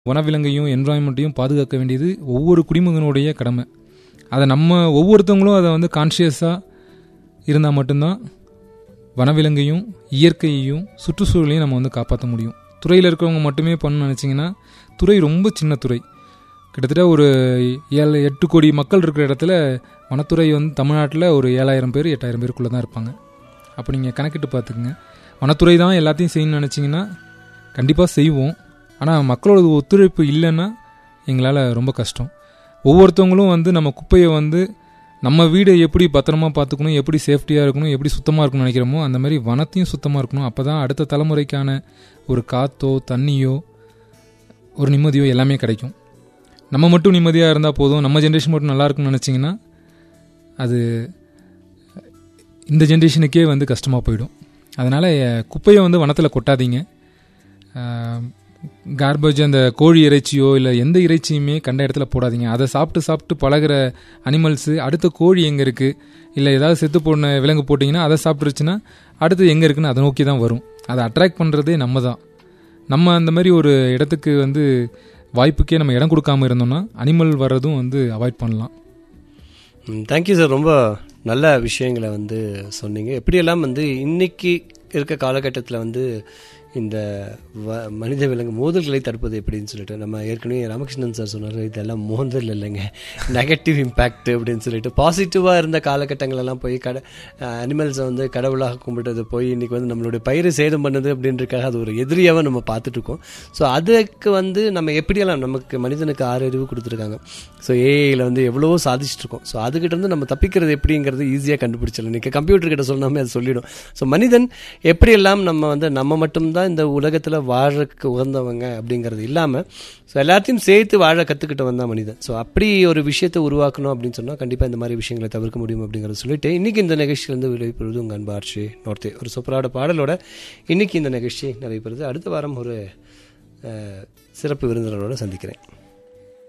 வனவிலங்கையும் என்வாயன்மெண்ட்டையும் பாதுகாக்க வேண்டியது ஒவ்வொரு குடிமகனுடைய கடமை அதை நம்ம ஒவ்வொருத்தவங்களும் அதை வந்து கான்ஷியஸாக இருந்தால் மட்டும்தான் வனவிலங்கையும் இயற்கையையும் சுற்றுச்சூழலையும் நம்ம வந்து காப்பாற்ற முடியும் துறையில் இருக்கிறவங்க மட்டுமே பண்ண நினச்சிங்கன்னா துறை ரொம்ப சின்ன துறை கிட்டத்தட்ட ஒரு ஏழு எட்டு கோடி மக்கள் இருக்கிற இடத்துல வனத்துறை வந்து தமிழ்நாட்டில் ஒரு ஏழாயிரம் பேர் எட்டாயிரம் பேருக்குள்ளே தான் இருப்பாங்க அப்போ நீங்கள் கணக்கிட்டு பார்த்துக்குங்க வனத்துறை தான் எல்லாத்தையும் செய்யணும்னு நினச்சிங்கன்னா கண்டிப்பாக செய்வோம் ஆனால் மக்களோட ஒத்துழைப்பு இல்லைன்னா எங்களால் ரொம்ப கஷ்டம் ஒவ்வொருத்தவங்களும் வந்து நம்ம குப்பையை வந்து நம்ம வீடை எப்படி பத்திரமா பார்த்துக்கணும் எப்படி சேஃப்டியாக இருக்கணும் எப்படி சுத்தமாக இருக்கணும்னு நினைக்கிறோமோ அந்த மாதிரி வனத்தையும் சுத்தமாக இருக்கணும் அப்போ தான் அடுத்த தலைமுறைக்கான ஒரு காற்றோ தண்ணியோ ஒரு நிம்மதியோ எல்லாமே கிடைக்கும் நம்ம மட்டும் நிம்மதியாக இருந்தால் போதும் நம்ம ஜென்ரேஷன் மட்டும் நல்லா இருக்கும்னு நினச்சிங்கன்னா அது இந்த ஜென்ரேஷனுக்கே வந்து கஷ்டமாக போயிடும் அதனால் குப்பையை வந்து வனத்தில் கொட்டாதீங்க கார்பேஜ் அந்த கோழி இறைச்சியோ இல்லை எந்த இறைச்சியுமே கண்ட இடத்துல போடாதீங்க அதை சாப்பிட்டு சாப்பிட்டு பழகிற அனிமல்ஸு அடுத்த கோழி எங்கே இருக்குது இல்லை ஏதாவது செத்து போன விலங்கு போட்டிங்கன்னா அதை சாப்பிட்ருச்சுன்னா அடுத்து எங்கே இருக்குன்னு அதை நோக்கி தான் வரும் அதை அட்ராக்ட் பண்ணுறதே நம்ம தான் நம்ம அந்த மாதிரி ஒரு இடத்துக்கு வந்து வாய்ப்புக்கே நம்ம இடம் கொடுக்காம இருந்தோம்னா அனிமல் வர்றதும் வந்து அவாய்ட் பண்ணலாம் தேங்க்யூ சார் ரொம்ப நல்ல விஷயங்களை வந்து சொன்னீங்க எப்படியெல்லாம் வந்து இன்னைக்கு இருக்க காலகட்டத்தில் வந்து இந்த வ மனித விலங்கு மோதல்களை தடுப்பது எப்படின்னு சொல்லிட்டு நம்ம ஏற்கனவே ராமகிருஷ்ணன் சார் சொன்னார் இதெல்லாம் மோதல் இல்லைங்க நெகட்டிவ் இம்பேக்ட் அப்படின்னு சொல்லிட்டு பாசிட்டிவாக இருந்த காலகட்டங்களெல்லாம் போய் கடை அனிமல்ஸை வந்து கடவுளாக கும்பிட்டது போய் இன்றைக்கி வந்து நம்மளுடைய பயிரை சேதம் பண்ணுது அப்படின்றக்காக அது ஒரு எதிரியாகவும் நம்ம பார்த்துட்ருக்கோம் ஸோ அதுக்கு வந்து நம்ம எப்படியெல்லாம் நமக்கு மனிதனுக்கு ஆறு அறிவு கொடுத்துருக்காங்க ஸோ ஏஐயில் வந்து எவ்வளவோ சாதிச்சிட்ருக்கோம் ஸோ அதுக்கிட்ட இருந்து நம்ம தப்பிக்கிறது எப்படிங்கிறது ஈஸியாக கண்டுபிடிச்சிடலாம் இன்றைக்கி கம்ப்யூட்டர் கிட்ட சொன்னாமே அது சொல்லிடும் ஸோ மனிதன் எப்படியெல்லாம் நம்ம வந்து நம்ம மட்டும்தான் தான் இந்த உலகத்தில் வாழறதுக்கு உகந்தவங்க அப்படிங்கிறது இல்லாமல் ஸோ எல்லாத்தையும் சேர்த்து வாழ கற்றுக்கிட்டு வந்தான் மனிதன் ஸோ அப்படி ஒரு விஷயத்தை உருவாக்கணும் அப்படின்னு சொன்னால் கண்டிப்பாக இந்த மாதிரி விஷயங்களை தவிர்க்க முடியும் அப்படிங்கிறத சொல்லிட்டு இன்றைக்கி இந்த நிகழ்ச்சியிலேருந்து விளைவிப்பது உங்கள் அன்பு ஆர்ச்சி நோர்த்தே ஒரு சூப்பரான பாடலோட இன்றைக்கி இந்த நிகழ்ச்சி நிறைவேறுது அடுத்த வாரம் ஒரு சிறப்பு விருந்தினரோட சந்திக்கிறேன்